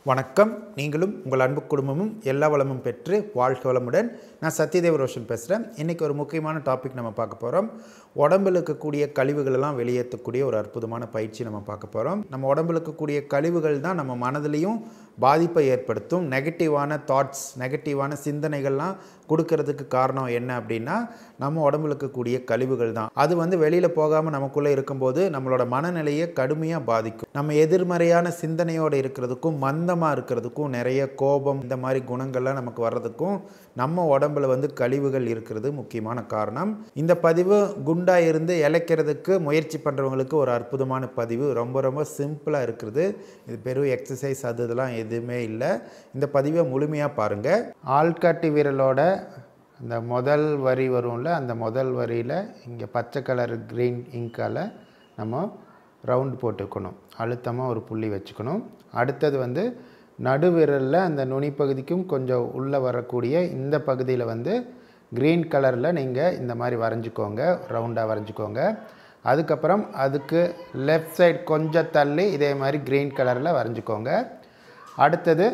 வணக்கம் நீங்களும் உங்கள் அன்பு குடும்பமும் எல்லா வளமும் பெற்று வாழ்க வளமுடன் நான் சத்யதேவ ரோஷன் பேசுகிறேன் இன்றைக்கி ஒரு முக்கியமான டாபிக் நம்ம பார்க்க போகிறோம் உடம்பில் இருக்கக்கூடிய கழிவுகளெல்லாம் வெளியேற்றக்கூடிய ஒரு அற்புதமான பயிற்சி நம்ம பார்க்க போகிறோம் நம்ம உடம்பில் இருக்கக்கூடிய கழிவுகள் தான் நம்ம மனதிலையும் பாதிப்பை ஏற்படுத்தும் நெகட்டிவான தாட்ஸ் நெகட்டிவான சிந்தனைகள்லாம் கொடுக்கறதுக்கு காரணம் என்ன அப்படின்னா நம்ம உடம்புல இருக்கக்கூடிய கழிவுகள் தான் அது வந்து வெளியில் போகாமல் நமக்குள்ளே இருக்கும்போது நம்மளோட மனநிலையை கடுமையாக பாதிக்கும் நம்ம எதிர்மறையான சிந்தனையோடு இருக்கிறதுக்கும் மந்தமாக இருக்கிறதுக்கும் நிறைய கோபம் இந்த மாதிரி குணங்கள்லாம் நமக்கு வர்றதுக்கும் நம்ம உடம்புல வந்து கழிவுகள் இருக்கிறது முக்கியமான காரணம் இந்த பதிவு குண்டா இருந்து இழைக்கிறதுக்கு முயற்சி பண்ணுறவங்களுக்கு ஒரு அற்புதமான பதிவு ரொம்ப ரொம்ப சிம்பிளாக இருக்கிறது இது பெரும் எக்ஸசைஸ் அது இதெல்லாம் எதுவுமே இல்லை இந்த பதிவை முழுமையாக பாருங்கள் ஆள்காட்டி விரலோட அந்த முதல் வரி வரும்ல அந்த முதல் வரியில் இங்கே பச்சை கலர் க்ரீன் இங்கால் நம்ம ரவுண்ட் போட்டுக்கணும் அழுத்தமாக ஒரு புள்ளி வச்சுக்கணும் அடுத்தது வந்து நடுவிரலில் அந்த நுனிப்பகுதிக்கும் கொஞ்சம் உள்ளே வரக்கூடிய இந்த பகுதியில் வந்து க்ரீன் கலரில் நீங்கள் இந்த மாதிரி வரைஞ்சிக்கோங்க ரவுண்டாக வரைஞ்சிக்கோங்க அதுக்கப்புறம் அதுக்கு லெஃப்ட் சைடு கொஞ்சம் தள்ளி இதே மாதிரி க்ரீன் கலரில் வரைஞ்சிக்கோங்க அடுத்தது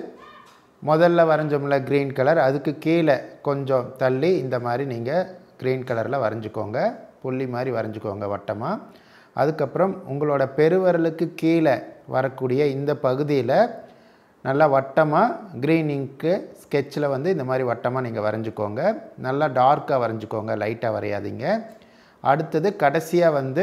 முதல்ல வரைஞ்சோம்ல க்ரீன் கலர் அதுக்கு கீழே கொஞ்சம் தள்ளி இந்த மாதிரி நீங்கள் க்ரீன் கலரில் வரைஞ்சிக்கோங்க புள்ளி மாதிரி வரைஞ்சிக்கோங்க வட்டமாக அதுக்கப்புறம் உங்களோட பெருவரலுக்கு கீழே வரக்கூடிய இந்த பகுதியில் நல்லா வட்டமாக க்ரீன் இங்க்கு ஸ்கெட்சில் வந்து இந்த மாதிரி வட்டமாக நீங்கள் வரைஞ்சிக்கோங்க நல்லா டார்க்காக வரைஞ்சிக்கோங்க லைட்டாக வரையாதீங்க அடுத்தது கடைசியாக வந்து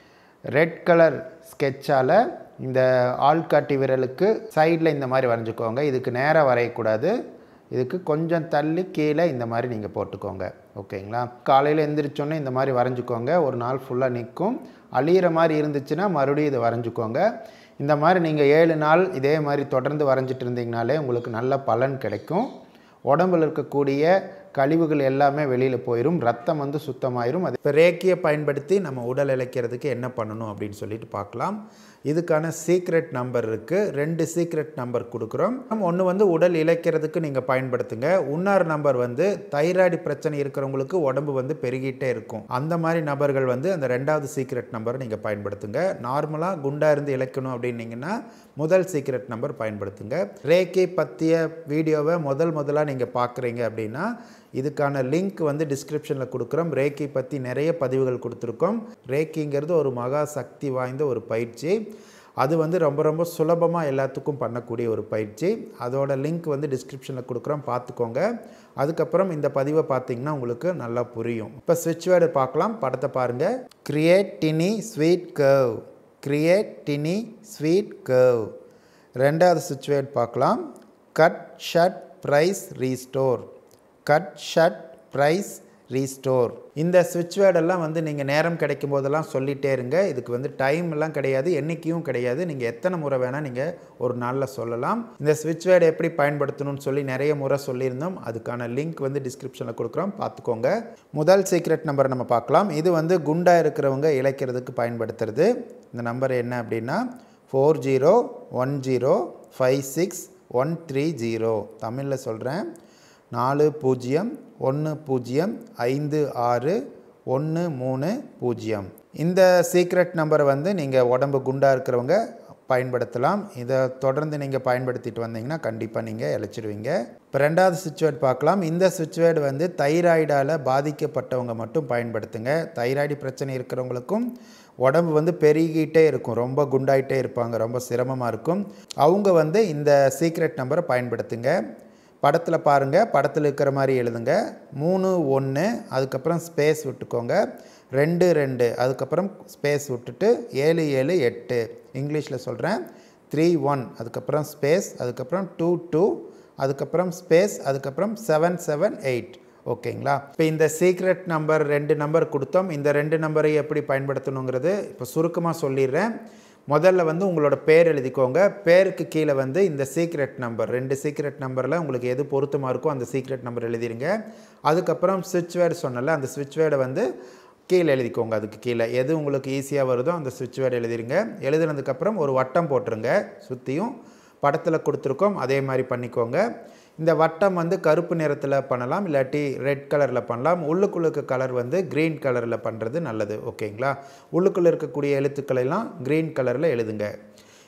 ரெட் கலர் ஸ்கெட்சால் இந்த ஆள்காட்டி விரலுக்கு சைடில் இந்த மாதிரி வரைஞ்சிக்கோங்க இதுக்கு நேராக வரையக்கூடாது இதுக்கு கொஞ்சம் தள்ளி கீழே இந்த மாதிரி நீங்கள் போட்டுக்கோங்க ஓகேங்களா காலையில் எந்திரிச்சோன்னே இந்த மாதிரி வரைஞ்சிக்கோங்க ஒரு நாள் ஃபுல்லாக நிற்கும் அழியிற மாதிரி இருந்துச்சுன்னா மறுபடியும் இதை வரைஞ்சிக்கோங்க இந்த மாதிரி நீங்கள் ஏழு நாள் இதே மாதிரி தொடர்ந்து வரைஞ்சிட்டு இருந்தீங்கனாலே உங்களுக்கு நல்ல பலன் கிடைக்கும் உடம்பில் இருக்கக்கூடிய கழிவுகள் எல்லாமே வெளியில் போயிடும் ரத்தம் வந்து சுத்தமாயிரும் அது இப்போ ரேக்கியை பயன்படுத்தி நம்ம உடல் இழைக்கிறதுக்கு என்ன பண்ணணும் அப்படின்னு சொல்லிட்டு பார்க்கலாம் இதுக்கான சீக்ரெட் நம்பர் இருக்குது ரெண்டு சீக்ரெட் நம்பர் கொடுக்குறோம் ஒன்று வந்து உடல் இழைக்கிறதுக்கு நீங்கள் பயன்படுத்துங்க இன்னொரு நம்பர் வந்து தைராய்டு பிரச்சனை இருக்கிறவங்களுக்கு உடம்பு வந்து பெருகிட்டே இருக்கும் அந்த மாதிரி நபர்கள் வந்து அந்த ரெண்டாவது சீக்ரெட் நம்பரை நீங்கள் பயன்படுத்துங்க நார்மலாக குண்டாக இருந்து இழைக்கணும் அப்படின்னீங்கன்னா முதல் சீக்ரெட் நம்பர் பயன்படுத்துங்க ரேக்கி பற்றிய வீடியோவை முதல் முதலாக நீங்கள் பார்க்குறீங்க அப்படின்னா இதுக்கான லிங்க் வந்து டிஸ்கிரிப்ஷனில் கொடுக்குறோம் ரேக்கி பற்றி நிறைய பதிவுகள் கொடுத்துருக்கோம் ரேக்கிங்கிறது ஒரு மகா சக்தி வாய்ந்த ஒரு பயிற்சி அது வந்து ரொம்ப ரொம்ப சுலபமாக எல்லாத்துக்கும் பண்ணக்கூடிய ஒரு பயிற்சி அதோட லிங்க் வந்து டிஸ்கிரிப்ஷனில் கொடுக்குறோம் பார்த்துக்கோங்க அதுக்கப்புறம் இந்த பதிவை பார்த்தீங்கன்னா உங்களுக்கு நல்லா புரியும் இப்போ ஸ்விட்ச் வேர்டு பார்க்கலாம் படத்தை பாருங்கள் create tiny sweet curve create tiny sweet curve ரெண்டாவது ஸ்விட்ச் வேர்டு பார்க்கலாம் cut shut price restore cut shut price restore இந்த ஸ்விட்ச் வேர்டெல்லாம் வந்து நீங்கள் நேரம் கிடைக்கும் போதெல்லாம் சொல்லிகிட்டே இருங்க இதுக்கு வந்து டைம் எல்லாம் கிடையாது எண்ணிக்கையும் கிடையாது நீங்கள் எத்தனை முறை வேணால் நீங்கள் ஒரு நாளில் சொல்லலாம் இந்த ஸ்விட்ச் வேர்டு எப்படி பயன்படுத்தணும்னு சொல்லி நிறைய முறை சொல்லியிருந்தோம் அதுக்கான லிங்க் வந்து டிஸ்கிரிப்ஷனில் கொடுக்குறோம் பார்த்துக்கோங்க முதல் சீக்ரெட் நம்பர் நம்ம பார்க்கலாம் இது வந்து குண்டாக இருக்கிறவங்க இழைக்கிறதுக்கு பயன்படுத்துறது இந்த நம்பர் என்ன அப்படின்னா four zero one zero five six one three zero தமிழில் சொல்கிறேன் நாலு பூஜ்ஜியம் ஒன்று பூஜ்ஜியம் ஐந்து ஆறு ஒன்று மூணு பூஜ்ஜியம் இந்த சீக்ரெட் நம்பரை வந்து நீங்கள் உடம்பு குண்டாக இருக்கிறவங்க பயன்படுத்தலாம் இதை தொடர்ந்து நீங்கள் பயன்படுத்திட்டு வந்தீங்கன்னா கண்டிப்பாக நீங்கள் இழைச்சிடுவீங்க இப்போ ரெண்டாவது சுவிட்ச்வேர்டு பார்க்கலாம் இந்த சுவிட்ச்வேர்டு வந்து தைராய்டால் பாதிக்கப்பட்டவங்க மட்டும் பயன்படுத்துங்க தைராய்டு பிரச்சனை இருக்கிறவங்களுக்கும் உடம்பு வந்து பெருகிட்டே இருக்கும் ரொம்ப குண்டாயிட்டே இருப்பாங்க ரொம்ப சிரமமாக இருக்கும் அவங்க வந்து இந்த சீக்ரெட் நம்பரை பயன்படுத்துங்க படத்தில் பாருங்கள் படத்தில் இருக்கிற மாதிரி எழுதுங்க மூணு ஒன்று அதுக்கப்புறம் ஸ்பேஸ் விட்டுக்கோங்க ரெண்டு ரெண்டு அதுக்கப்புறம் ஸ்பேஸ் விட்டுட்டு ஏழு ஏழு எட்டு இங்கிலீஷில் சொல்கிறேன் த்ரீ ஒன் அதுக்கப்புறம் ஸ்பேஸ் அதுக்கப்புறம் டூ டூ அதுக்கப்புறம் ஸ்பேஸ் அதுக்கப்புறம் செவன் செவன் எயிட் ஓகேங்களா இப்போ இந்த சீக்ரெட் நம்பர் ரெண்டு நம்பர் கொடுத்தோம் இந்த ரெண்டு நம்பரை எப்படி பயன்படுத்தணுங்கிறது இப்போ சுருக்கமாக சொல்லிடுறேன் முதல்ல வந்து உங்களோட பேர் எழுதிக்கோங்க பேருக்கு கீழே வந்து இந்த சீக்ரெட் நம்பர் ரெண்டு சீக்ரெட் நம்பரில் உங்களுக்கு எது பொருத்தமாக இருக்கோ அந்த சீக்ரெட் நம்பர் எழுதிருங்க அதுக்கப்புறம் ஸ்விட்ச் வேர்டு சொன்னல அந்த ஸ்விட்ச் வேர்டை வந்து கீழே எழுதிக்கோங்க அதுக்கு கீழே எது உங்களுக்கு ஈஸியாக வருதோ அந்த ஸ்விட்ச் வேர்டு எழுதிருங்க எழுதுனதுக்கப்புறம் ஒரு வட்டம் போட்டுருங்க சுற்றியும் படத்தில் கொடுத்துருக்கோம் அதே மாதிரி பண்ணிக்கோங்க இந்த வட்டம் வந்து கருப்பு நிறத்தில் பண்ணலாம் இல்லாட்டி ரெட் கலரில் பண்ணலாம் உள்ளுக்குள்ள இருக்க கலர் வந்து க்ரீன் கலரில் பண்ணுறது நல்லது ஓகேங்களா உள்ளுக்குள்ளே இருக்கக்கூடிய எழுத்துக்களை எல்லாம் க்ரீன் கலரில் எழுதுங்க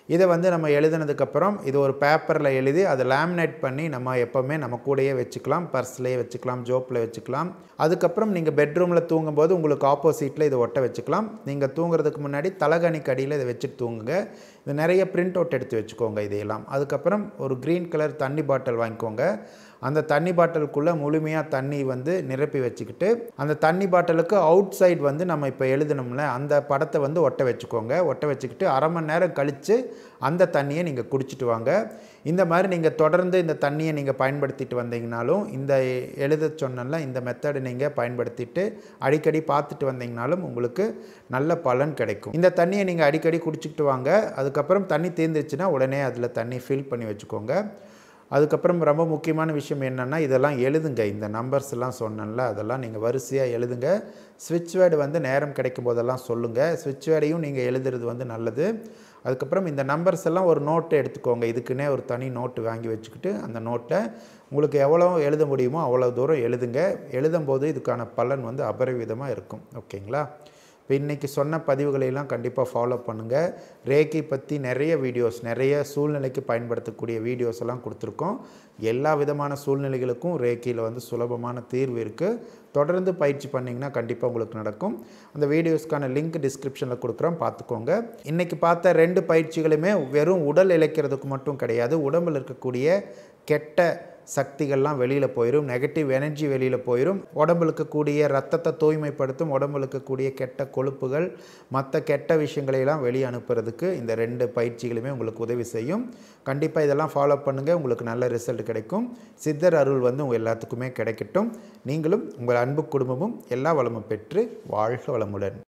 இதை வந்து நம்ம எழுதுனதுக்கப்புறம் இது ஒரு பேப்பரில் எழுதி அதை லேமினேட் பண்ணி நம்ம எப்போவுமே நம்ம கூடயே வச்சுக்கலாம் பர்ஸ்லேயே வச்சுக்கலாம் ஜோப்பில் வச்சுக்கலாம் அதுக்கப்புறம் நீங்கள் பெட்ரூமில் தூங்கும்போது உங்களுக்கு ஆப்போசிட்டில் இதை ஒட்ட வச்சுக்கலாம் நீங்கள் தூங்குறதுக்கு முன்னாடி தலகாணிக்கு அடியில் இதை வச்சுட்டு தூங்குங்க இது நிறைய பிரிண்ட் அவுட் எடுத்து வச்சுக்கோங்க இதையெல்லாம் அதுக்கப்புறம் ஒரு க்ரீன் கலர் தண்ணி பாட்டில் வாங்கிக்கோங்க அந்த தண்ணி பாட்டிலுக்குள்ளே முழுமையாக தண்ணி வந்து நிரப்பி வச்சுக்கிட்டு அந்த தண்ணி பாட்டிலுக்கு அவுட் சைடு வந்து நம்ம இப்போ எழுதணும்ல அந்த படத்தை வந்து ஒட்ட வச்சுக்கோங்க ஒட்ட வச்சுக்கிட்டு அரை மணி நேரம் கழித்து அந்த தண்ணியை நீங்கள் குடிச்சிட்டு வாங்க இந்த மாதிரி நீங்கள் தொடர்ந்து இந்த தண்ணியை நீங்கள் பயன்படுத்திட்டு வந்தீங்கனாலும் இந்த எழுத சொன்னல இந்த மெத்தடை நீங்கள் பயன்படுத்திட்டு அடிக்கடி பார்த்துட்டு வந்தீங்கனாலும் உங்களுக்கு நல்ல பலன் கிடைக்கும் இந்த தண்ணியை நீங்கள் அடிக்கடி குடிச்சிக்கிட்டு வாங்க அதுக்கப்புறம் தண்ணி தீர்ந்துச்சுன்னா உடனே அதில் தண்ணி ஃபில் பண்ணி வச்சுக்கோங்க அதுக்கப்புறம் ரொம்ப முக்கியமான விஷயம் என்னென்னா இதெல்லாம் எழுதுங்க இந்த நம்பர்ஸ் எல்லாம் சொன்னேன்ல அதெல்லாம் நீங்கள் வரிசையாக எழுதுங்க ஸ்விட்ச் வேர்டு வந்து நேரம் கிடைக்கும் போதெல்லாம் சொல்லுங்கள் ஸ்விட்ச் வேர்டையும் நீங்கள் எழுதுறது வந்து நல்லது அதுக்கப்புறம் இந்த நம்பர்ஸ் எல்லாம் ஒரு நோட்டு எடுத்துக்கோங்க இதுக்குன்னே ஒரு தனி நோட்டு வாங்கி வச்சுக்கிட்டு அந்த நோட்டை உங்களுக்கு எவ்வளோ எழுத முடியுமோ அவ்வளோ தூரம் எழுதுங்க எழுதும்போது இதுக்கான பலன் வந்து அபரிவிதமாக இருக்கும் ஓகேங்களா இப்போ இன்றைக்கி சொன்ன பதிவுகளையெல்லாம் கண்டிப்பாக ஃபாலோ பண்ணுங்கள் ரேக்கி பற்றி நிறைய வீடியோஸ் நிறைய சூழ்நிலைக்கு பயன்படுத்தக்கூடிய வீடியோஸ் எல்லாம் கொடுத்துருக்கோம் எல்லா விதமான சூழ்நிலைகளுக்கும் ரேக்கியில் வந்து சுலபமான தீர்வு இருக்குது தொடர்ந்து பயிற்சி பண்ணிங்கன்னா கண்டிப்பாக உங்களுக்கு நடக்கும் அந்த வீடியோஸ்க்கான லிங்க் டிஸ்கிரிப்ஷனில் கொடுக்குறோம் பார்த்துக்கோங்க இன்றைக்கி பார்த்த ரெண்டு பயிற்சிகளுமே வெறும் உடல் இழைக்கிறதுக்கு மட்டும் கிடையாது உடம்பில் இருக்கக்கூடிய கெட்ட சக்திகள்லாம் வெளியில் போயிடும் நெகட்டிவ் எனர்ஜி வெளியில் போயிடும் உடம்புல இருக்கக்கூடிய ரத்தத்தை தூய்மைப்படுத்தும் உடம்புல இருக்கக்கூடிய கெட்ட கொழுப்புகள் மற்ற கெட்ட விஷயங்களையெல்லாம் வெளியே அனுப்புறதுக்கு இந்த ரெண்டு பயிற்சிகளுமே உங்களுக்கு உதவி செய்யும் கண்டிப்பாக இதெல்லாம் ஃபாலோ பண்ணுங்கள் உங்களுக்கு நல்ல ரிசல்ட் கிடைக்கும் சித்தர் அருள் வந்து உங்கள் எல்லாத்துக்குமே கிடைக்கட்டும் நீங்களும் உங்கள் அன்பு குடும்பமும் எல்லா வளமும் பெற்று வாழ்க வளமுடன்